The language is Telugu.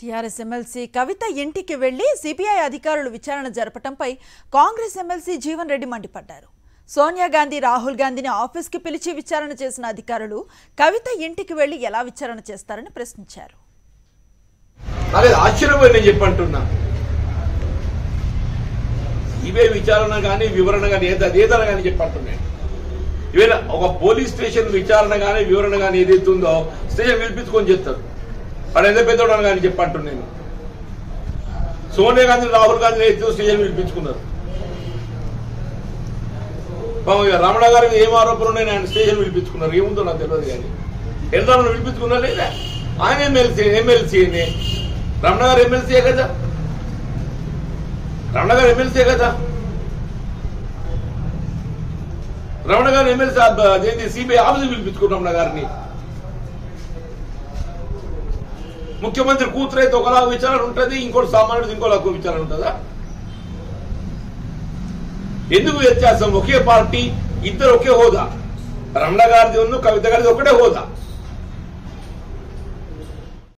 టీఆర్ఎస్ ఎమ్మెల్సీ కవిత ఇంటికి వెళ్లి సిబిఐ అధికారులు విచారణ జరపటంపై కాంగ్రెస్ ఎమ్మెల్సీ జీవన్ రెడ్డి మండిపడ్డారు సోనియా గాంధీ రాహుల్ గాంధీని ఆఫీస్కి పిలిచి విచారణ చేసిన అధికారులు కవిత ఇంటికి వెళ్లి ఎలా విచారణ చేస్తారని ప్రశ్నించారు నాకేది ఆశ్చర్యపోయి నేను చెప్పంటున్నా సిబిఐ విచారణ కానీ వివరణ కానీ ఏదో ఏదైనా కానీ చెప్పంటున్నాను ఈవెన్ ఒక పోలీస్ స్టేషన్ విచారణ కానీ వివరణ కానీ ఏదైతే ఉందో స్టేషన్ పిలిపించుకొని చెప్తారు వాడు ఎంత పెద్దోడు కానీ చెప్పంటున్నాను సోనియా గాంధీ రాహుల్ గాంధీ అయితే స్టేషన్ పిలిపించుకున్నారు పాపం ఇక రమణ గారి మీద ఏం ఆరోపణలు ఉన్నాయి ఆయన స్టేషన్ పిలిపించుకున్నారు ఏముందో నాకు తెలియదు కానీ ఎంత పిలిపించుకున్నా లేదా ఆయన ఎమ్మెల్సీ ఎమ్మెల్సీ రమణ గారు ఎమ్మెల్సీయే కదా రమణ గారు ఎమ్మెల్సీయే కదా రమణ గారు ఎమ్మెల్సీ అదేంటి సిబిఐ ఆఫీస్ పిలిపించుకున్న రమణ గారిని ముఖ్యమంత్రి కూతురు అయితే ఒకలాగా విచారణ ఉంటుంది ఇంకోటి సామాన్యుడు ఇంకోలాగా విచారణ ఉంటుందా ఎందుకు వ్యత్యాసం ఒకే పార్టీ ఇద్దరు ఒకే హోదా రమణ గారిది ఉన్న కవిత గారిది ఒకటే హోదా